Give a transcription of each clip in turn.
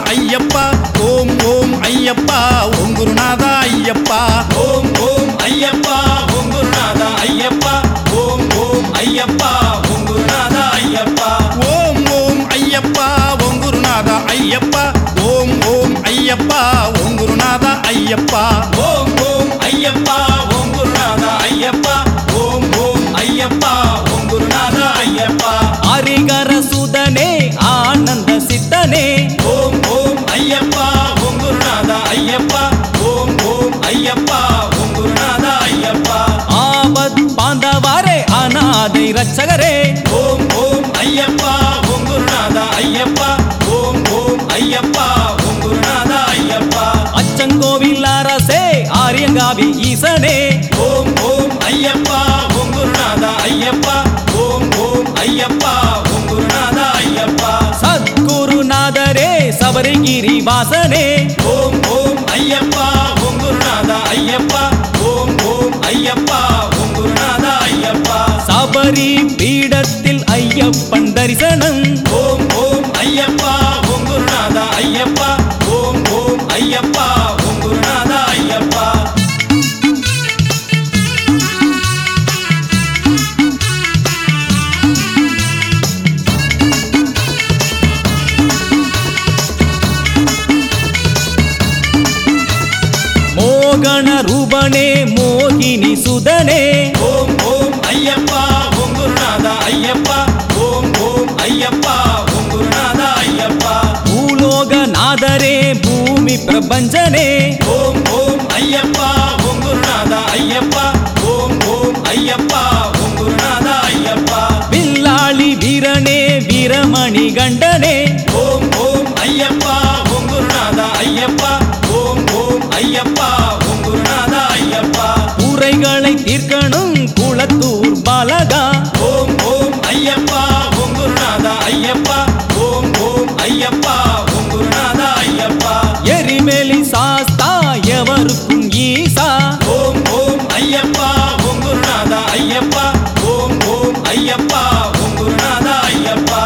ஐயப்பா ஓம் ஓம் ஐயப்பா ஓம் குருநாதா ஐயப்பா ஓம் ஓம் ஐயப்பா ஓம் குருநாதா ஐயப்பா ஓம் ஓம் ஐயப்பா ஓம் குருநாதா ஐயப்பா ஓம் ஓம் ஐயப்பா ஓம் குருநாதா ஐயப்பா ஓம் ஓம் ஐயப்பா ஓம் குருநாதா ஐயப்பா ஓம் ஓம் ஐயப்பா ஓம் குருநாதா ஐயப்பா ஓம் ஓம் ஐயப்பா ஓம் குருநாதா ஐயப்பா ஹரிகர சுதனே ஆனந்த சித்தனே ஓம் ஓம் ஐயப்பா ஓம் குருநாதா ஐயப்பா ஓம் ஓம் ஐயப்பா ஓம் குருநாதா ஐயப்பா ஆபத் பாந்தவாரே அநாதை ரட்சகரே ஓம் ஓம் ஐயப்பா ஓம் குருநாதா ஐயப்பா ஓம் ஓம் ஐயப்பா ஓம் குருநாதா ஐயப்பா அச்சங்கோவில் அரசே ஆரியங்காவி ஈசனே ஓம் ஓம் ஐயப்பா ஓம் குருநாதா ஐயப்பா ஓம் ஓம் ஐயப்பா ஓம் குருநாதா ஐயப்பா சத்குருநாதரே சபரிகிரி வாசனே ஓம் ஓம் ஐயப்பா ஓம் குருநாதா ஐயப்பா ஓம் ஓம் ஐயப்பா ஓம் குருநாதா ஐயப்பா சபரி பீடத்தில் ஐயப்பன் தரிசனம் ஓம் ஓம் ஐயப்பா ஓம் குருநாதா ஐயப்பா ஓம் ஓம் ஐயப்பா ஓம் குருநாதா ஐயப்பா மோகன ரூபனே மோகினி சுதனே ஓம் ஓம் ஐயப்பா ஓம் குருநாதா ஐயப்பா ஓம் ஓம் ஐயப்பா ஓம் குருநாதா ஐயப்பா பூலோகநாதரே பூமி பிரபஞ்சனே ஓம் ஓம் ஐயப்பா ஓம் குருநாதா ஐயப்பா ஓம் ஓம் ஐயப்பா ஓம் குருநாதா ஐயப்பா வில்லாளி வீரனே வீரமணி கண்டனே ஓம் ஓம் ஐயப்பா ஓம் குருநாதா ஐயப்பா ஓம் ஓம் ஐயப்பா ஓம் குருநாதா ஐயப்பா குறைகளை தீர்க்கணும் குளத்தூர் பாலகா ஓம் ஓம் ஐயப்பா ஓம் குருநாதா ஐயப்பா ஓம் ஓம் ஐயப்பா ஓம் குருநாதா ஐயப்பா எரிமேலி சாஸ்தா எவருக்கும் ஈசா ஓம் ஓம் ஐயப்பா ஓம் குருநாதா ஐயப்பா ஓம் ஓம் ஐயப்பா ஓம் குருநாதா ஐயப்பா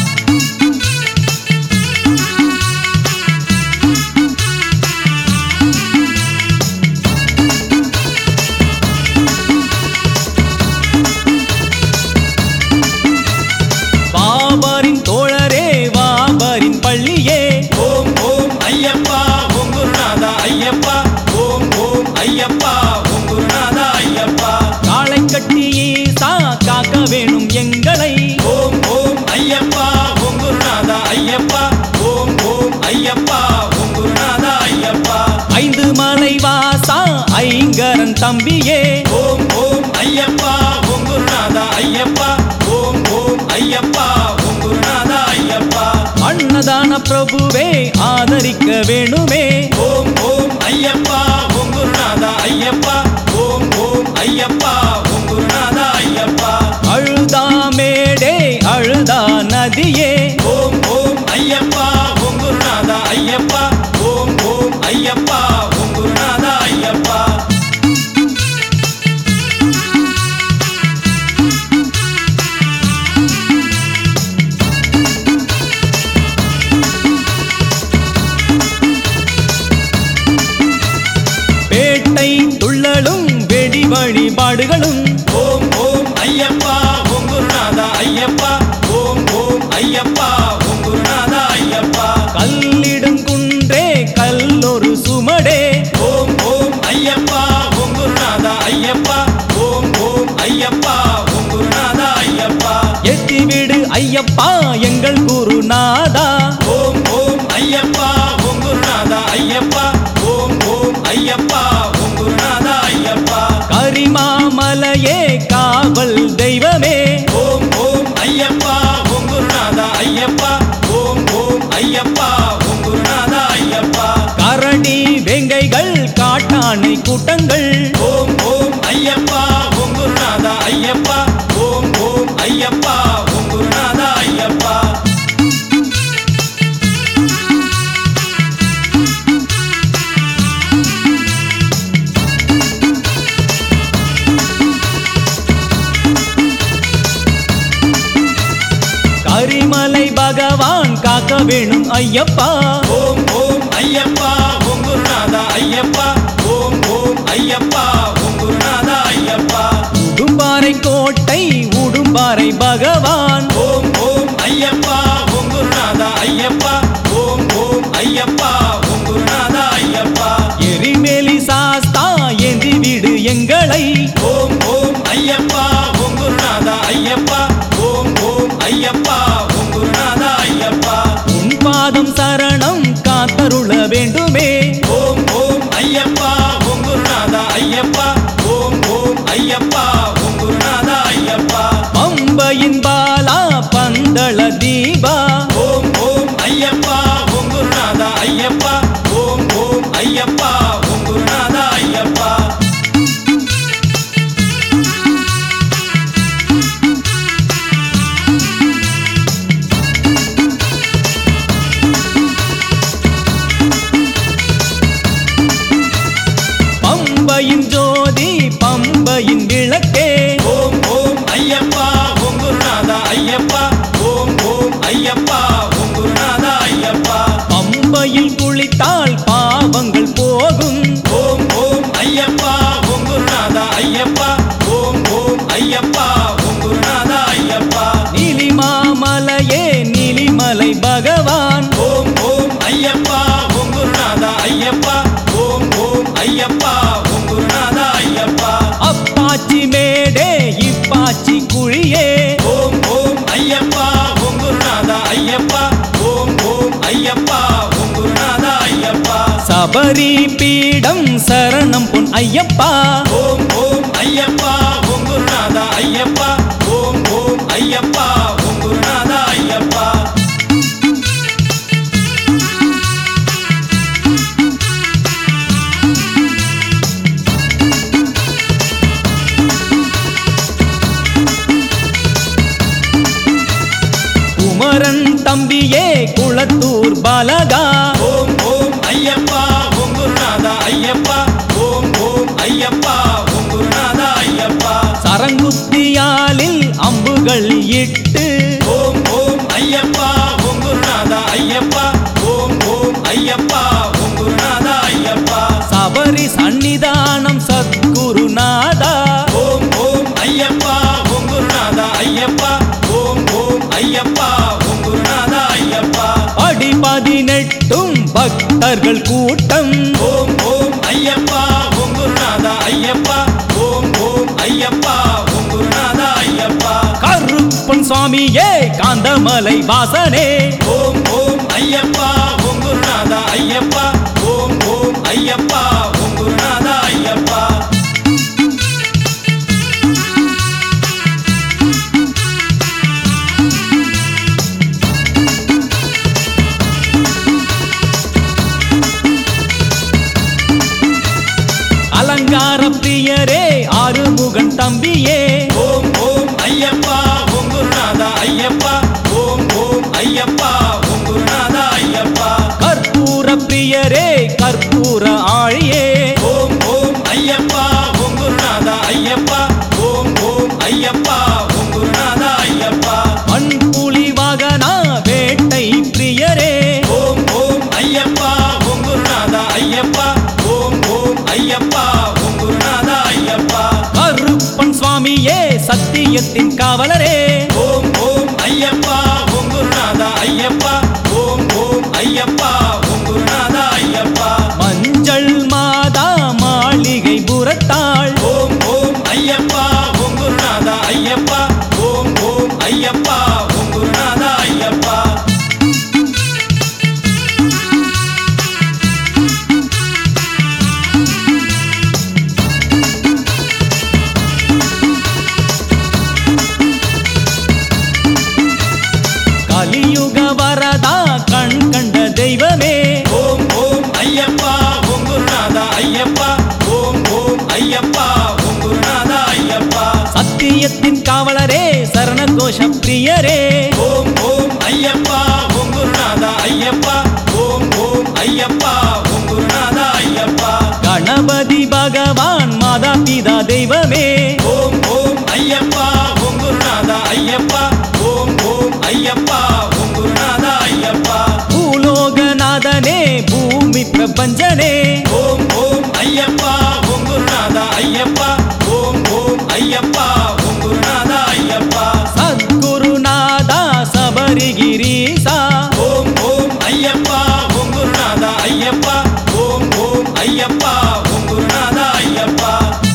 பாபரின் தோழரே வாபரின் பள்ளியே ஓம் ஓம் ஐயப்பா ஓம் குருநாதா ஐயப்பா ஓம் ஓம் ஐயப்பா ஓம் குருநாதா ஐயப்பா காளை கட்டி ஈசா காக்க வேணும் எங்களை ஓம் ஓம் ஐயப்பா ஓம் குருநாதா ஐயப்பா ஓம் ஓம் ஐயப்பா ஓம் குருநாதா ஐயப்பா ஐந்து மலை வாசா ஐங்கரன் தம்பியே ஓம் ஓம் ஐயப்பா ஓம் குருநாதா ஐயப்பா ஓம் ஓம் ஐயப்பா ஓம் குருநாதா ஐயப்பா அன்னதான பிரபுவே ஆதரிக்க வேணுமே ஓம் ஓம் ஐயப்பா ஓம் குருநாதா ஐயப்பா ஓம் ஓம் ஐயப்பா ஓம் குருநாதா ஐயப்பா அழுதாமேடே அழுதா நதியே ஓம் ஓம் ஐயப்பா ஓம் குருநாதா ஐயப்பா ஓம் ஓம் ஐயப்பா ஓம் குருநாதா ஐயப்பா பேட்டை துள்ளலும் வெடி வழிபாடுகளும் ஓம் ஓம் ஐயப்பா ஓம் குருநாதா ஐயப்பா ஓம் ஓம் ஐயப்பா ஓம் குருநாதா ஐயப்பா கல்லிடும் குன்றே கல்லொரு சுமடே ஓம் ஓம் ஐயப்பா ஓம் குருநாதா ஐயப்பா ஓம் ஓம் ஐயப்பா ஓம் குருநாதா ஐயப்பா எத்திவிடு ஐயப்பா எங்கள் குருநாதா ஓம் ஓம் ஐயப்பா ஓம் குருநாதா ஐயப்பா ஓம் ஓம் ஐயப்பா ஓம் குருநாதா ஐயப்பா கரிமாமலையே காவல் தெய்வமே ஓம் ஓம் ஐயப்பா ஓம் குருநாதா ஐயப்பா ஓம் ஓம் ஐயப்பா ஓம் குருநாதா ஐயப்பா கரடி வெங்கைகள் காட்டானை கூட்டங்கள் ஓம் ஓம் ஐயப்பா ஓம் குருநாதா ஐயப்பா ஓம் ஓம் ஐயப்பா ஓம் குருநாதா ஐயப்பா கரிமலை பகவான் காக்க வேணும் ஐயப்பா ஓம் ஓம் ஐயப்பா ஓம் குருநாதா ஐயப்பா ஓம் ஓம் ஐயப்பா ஓம் குருநாதா ஐயப்பா உடும்பாறை கோட்டை உடும்பாறை பகவான் ஓம் ஓம் ஐயப்பா ஓம் குருநாதா ஐயப்பா ஓம் ஓம் ஐயப்பா ஓம் குருநாதா ஐயப்பா எரிமேலி சாஸ்தா ஏந்தி விடு எங்களை ஓம் ஓம் ஐயப்பா ஓம் குருநாதா ஐயப்பா ஓம் ஓம் ஐயப்பா ஓம் குருநாதா ஐயப்பா உன் பாதம் சரணம் காத்தருள வேண்டுமே ஓம் ஓம் ஐயப்பா ஓம் குருநாதா ஐயப்பா ஓம் ஓம் ஐயப்பா ஓம் குருநாதா ஐயப்பா பம்பையின் பாலா பந்தள தீபா ஓம் ஓம் ஐயப்பா ஓம் குருநாதா ஐயப்பா ஓம் ஓம் ஐயப்பா ஓம் குருநாதா ஐயப்பா பம்பையின் ஜோதி பம்பையின் விளக்கே ஓம் ஓம் ஐயப்பா ஓம் குருநாதா ஐயப்பா ஓம் ஓம் ஐயப்பா ஓம் குருநாதா ஐயப்பா பம்பையில் குளித்தால் பாவங்கள் போகும் ஓம் ஓம் ஐயப்பா ஓம் குருநாதா ஐயப்பா ஓம் ஓம் ஐயப்பா ஓம் குருநாதா ஐயப்பா நீலிமாமலையே நீலிமலை பகவான் ஓம் ஓம் ஐயப்பா ஓம் குருநாதா ஐயப்பா ஓம் ஓம் ஐயப்பா ஓம் குருநாதா ஐயப்பா அப்பாச்சி மேடே இப்பாச்சி குழியே ஓம் ஓம் ஐயப்பா ஓம் குருநாதா ஐயப்பா ஓம் ஓம் ஐயப்பா ஓம் குருநாதா ஐயப்பா சபரி பீடம் சரணம் பொன் ஐயப்பா ஓம் ஓம் ஐயப்பா ஓம் குருநாதா ஐயப்பா ஓம் ஓம் ஐயப்பா ஓம் குருநாதா ஐயப்பா குமரன் தம்பியே குளத்தூர் பாலகா ஓம் ஓம் ஐயப்பா ஓம் குருநாதா ஐயப்பா ஓம் ஓம் ஐயப்பா ஓம் குருநாதா ஐயப்பா சரங்குத்தியாலில் அம்புகள் இட்டு ஓம் ஓம் ஐயப்பா ஓம் குருநாதா ஐயப்பா ஓம் ஓம் ஐயப்பா ஓம் குருநாதா ஐயப்பா சபரி சந்நிதானம் சத்குருநாதா ஓம் ஓம் ஐயப்பா ஓம் குருநாதா ஐயப்பா ஓம் ஓம் ஐயப்பா ஓம் குருநாதா ஐயப்பா அடி பதினெட்டும் பக்தர்கள் கூட்டம் ஓம் ஓம் ஐயப்பா ஓம் குருநாதா ஐயப்பா ஓம் ஓம் ஐயப்பா ஓம் குருநாதா ஐயப்பா கருப்பன் சுவாமியே காந்தமலை வாசனே ஓம் ஓம் ஐயப்பா ஓம் குருநாதா ஐயப்பா ஓம் ஓம் ஐயப்பா ஓம் குருநாதா ஐயப்பா அலங்கார பிரியரே ஆறுமுகன் தம்பியே ஓம் ஓம் ஐயப்பா ஓம் குருநாதா ஐயப்பா ஓம் ஓம் ஐயப்பா ஓம் குருநாதா ஐயப்பா கற்பூர பிரியரே கற்பூர ஆழியே ஓம் ஓம் ஐயப்பா ஓம் குருநாதா ஐயப்பா ஓம் ஓம் ஐயப்பா ஓம் குருநாதா ஐயப்பா மண்புலி வாகனா வேட்டை பிரியரே ஓம் ஓம் ஐயப்பா ஓம் குருநாதா ஐயப்பா ஓம் ஓம் ஐயப்பா ஓம் குருநாதா ஐயப்பா கருப்பன் சுவாமியே சத்தியத்தின் காவலரே ஓம் ஓம் ஐயப்பா ஓம் குருநாதா ஐயப்பா ஓம் ஓம் ஐயப்பா ஓம் குருநாதா ஐயப்பா மஞ்சள் மாதா மாளிகை புறத்தாள் ஓம் ஓம் ஐயப்பா ஓம் குருநாதா ஐயப்பா ஓம் ஓம் ஐயப்பா ஓம் குருநாதா ஐயப்பா கலியுக வரதா கண் கண்ட தெய்வமே ஓம் ஓம் ஐயப்பா ஓம் குருநாதா ஐயப்பா ஓம் ஓம் ஐயப்பா ஓம் குருநாதா ஐயப்பா சத்தியத்தின் காவலரே சரண கோஷ பிரியரே ஓம் ஓம் ஐயப்பா ஓம் குருநாதா ஐயப்பா ஓம் ஓம் ஐயப்பா ஓம் குருநாதா ஐயப்பா கணபதி பகவான் மாதா பிதா தெய்வமே ஓம் ஓம் ஐயப்பா ஓம் குருநாதா ஐயப்பா ஓம் ஓம் ஐயப்பா ஓம் குருநாதா ஐயப்பா பிரபஞ்சனே ஓம் ஓம் ஐயப்பா ஓம் குருநாதா ஐயப்பா ஓம் ஓம் ஐயப்பா ஓம் குருநாதா ஐயப்பா சத்குருநாதா சபரிகிரீசா ஓம் ஓம் ஐயப்பா ஓம் குருநாதா ஐயப்பா ஓம் ஓம் ஐயப்பா ஓம் குருநாதா ஐயப்பா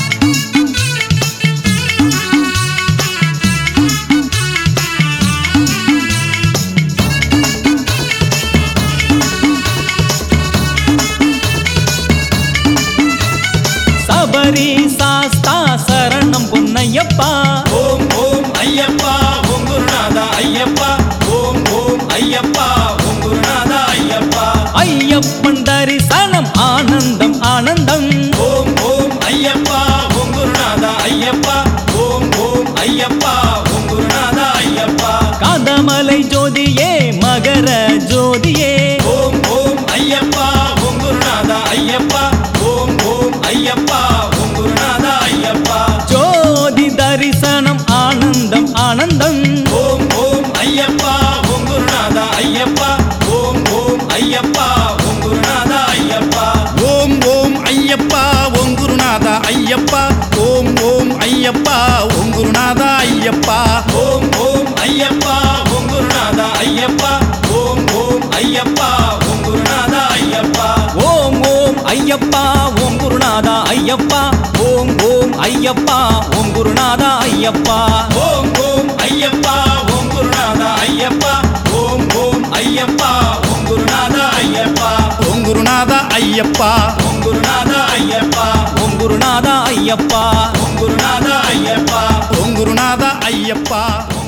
சபரி சாஸ்தா சரணம் பொன்னையப்பா ஓம் ஓம் ஐயப்பா ஓம் குருநாதா ஐயப்பா ஓம் ஓம் ஐயப்பா ஓம் குருநாதா ஐயப்பா ஐயப்பன் தரிசனம் ஆனந்தம் ஆனந்தம் ஓம் ஓம் ஐயப்பா ஓம் குருநாதா ஐயப்பா ஓம் ஓம் ஐயப்பா ஓம் குருநாதா ஐயப்பா காந்தமலை ஜோதியே மகர ஜோதியே ஓம் ஓம் ஐயப்பா ஓம் குருநாதா ஐயப்பா ஓம் ஓம் ஐயப்பா ஓம் குருநாதா ஐயப்பா ஜோதி தரிசனம் ஆனந்தம் ஆனந்தம் ஓம் ஓம் ஐயப்பா ஓம் குருநாதா ஐயப்பா ஓம் ஓம் ஐயப்பா ஓம் குருநாதா ஐயப்பா ஓம் ஓம் ஐயப்பா ஓம் குருநாதா ஐயப்பா ஓம் ஓம் ஐயப்பா ஓம் குருநாதா ஐயப்பா ஓம் ஓம் ஐயப்பா ஓம் குருநாதா ஐயப்பா ஓம் ஓம் ஐயப்பா ஓம் குருநாதா ஐயப்பா ஓம் ஓம் ஐயப்பா ஓம் குருநாதா ஐயப்பா ஓம் ஓம் ஐயப்பா ஓம் குருநாதா ஐயப்பா ஓம் ஓம் ஐயப்பா ஓம் குருநாதா ஐயப்பா ஓம் ஓம் ஐயப்பா ஓம் குருநாதா ஐயப்பா ஓம் குருநாதா ஐயப்பா ஓம் குருநாதா ஐயப்பா ஓம் குருநாதா ஐயப்பா ஓம் குருநாதா ஐயப்பா ஓம் குருநாதா ஐயப்பா